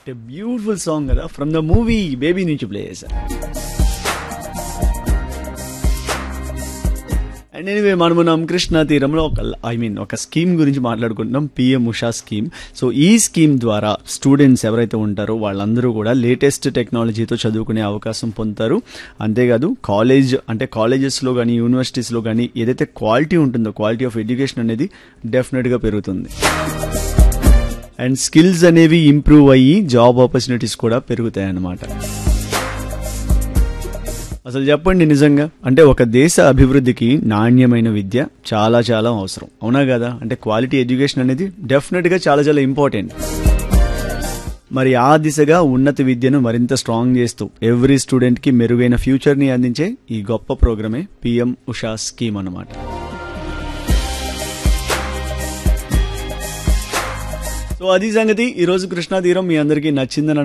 beautiful song కదా from the movie Baby నుంచి play చేశా అండ్ ఎనివే మనము మనం కృష్ణా తీరంలో ఒక ఐ మీన్ ఒక స్కీమ్ గురించి మాట్లాడుకుంటున్నాం పిఎం ఉషా స్కీమ్ సో ఈ స్కీమ్ ద్వారా స్టూడెంట్స్ ఎవరైతే ఉంటారో వాళ్ళందరూ కూడా లేటెస్ట్ టెక్నాలజీతో చదువుకునే అవకాశం పొందుతారు అంతేకాదు కాలేజ్ అంటే కాలేజెస్లో కానీ యూనివర్సిటీస్లో కానీ ఏదైతే క్వాలిటీ ఉంటుందో క్వాలిటీ ఆఫ్ ఎడ్యుకేషన్ అనేది డెఫినెట్గా పెరుగుతుంది అండ్ స్కిల్స్ అనేవి ఇంప్రూవ్ అయ్యి జాబ్ ఆపర్చునిటీస్ కూడా పెరుగుతాయి అన్నమాట అసలు చెప్పండి నిజంగా అంటే ఒక దేశ అభివృద్ధికి నాణ్యమైన విద్య చాలా చాలా అవసరం అవునా కదా అంటే క్వాలిటీ ఎడ్యుకేషన్ అనేది డెఫినెట్గా చాలా చాలా ఇంపార్టెంట్ మరి ఆ దిశగా ఉన్నత విద్యను మరింత స్ట్రాంగ్ చేస్తూ ఎవ్రీ స్టూడెంట్కి మెరుగైన ఫ్యూచర్ని అందించే ఈ గొప్ప ప్రోగ్రామే పిఎం ఉషా స్కీమ్ అన్నమాట సో అది సంగతి ఈ రోజు కృష్ణా తీరం మీ అందరికీ నచ్చిందని